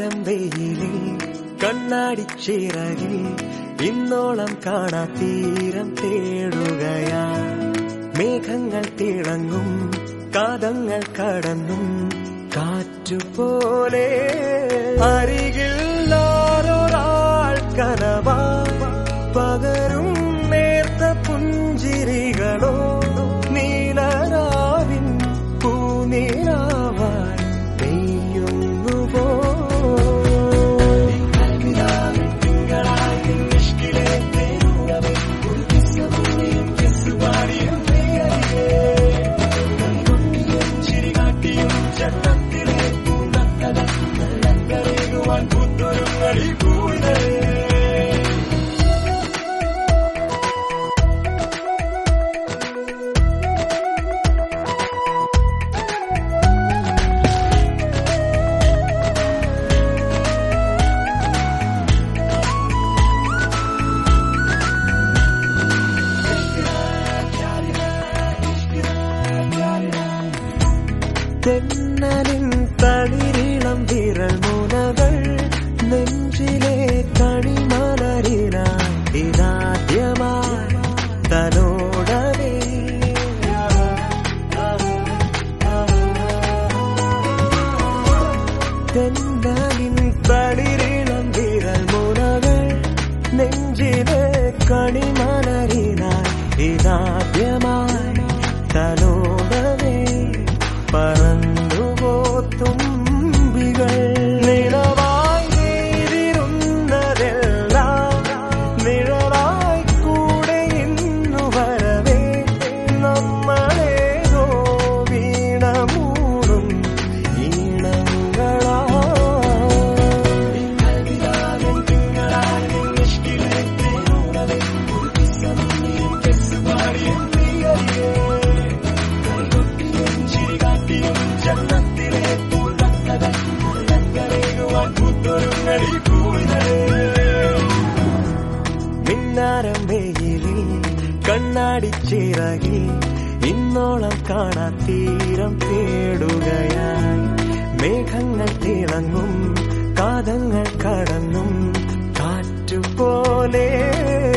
മിന്നാരം വെയിലിൽ കണ്ണാടി ചിറകിൽ ഇന്നോളം കാണാ തീരം തേടുകയാ മേഘങ്ങൾ തിളങ്ങും കാതങ്ങൾ കടന്നും കാറ്റുപോലെ അരികിൽ ആരൊരാൾ കനവാ പകരും നേർത്ത പുഞ്ചിരികളോ നീലരാവിൻ പൂനീരാവാൻ പെയ്യുന്നുവോ തെന്നലിൻ തളിരിളം വിരൽ മുനകൾ നെഞ്ചിലെ കണിമലരിനായി ഇതാദ്യമായി തലോടവേ തെന്നലിൻ തളിരിളം വിരൽ മുനകൾ നെഞ്ചിലെ കണിമലരിനായി ഇതാദ്യമായി തലോടവേ പറന്നുവോ തുമ്പികൾ നിലവായി നീതിരുന്നതെല്ലാം നിഴലായി കൂടെ ഇന്നു വരവേ നമ്മളേതോ വീണമൂടും ഈണങ്ങളാ മിന്നാരം വെയിലിൽ കണ്ണാടി ചിറകിൽ ഇന്നോളം കാണാ തീരം തേടുകയായി മേഘങ്ങൾ തിളങ്ങും കാതങ്ങൾ കടന്നും കാറ്റുപോലെ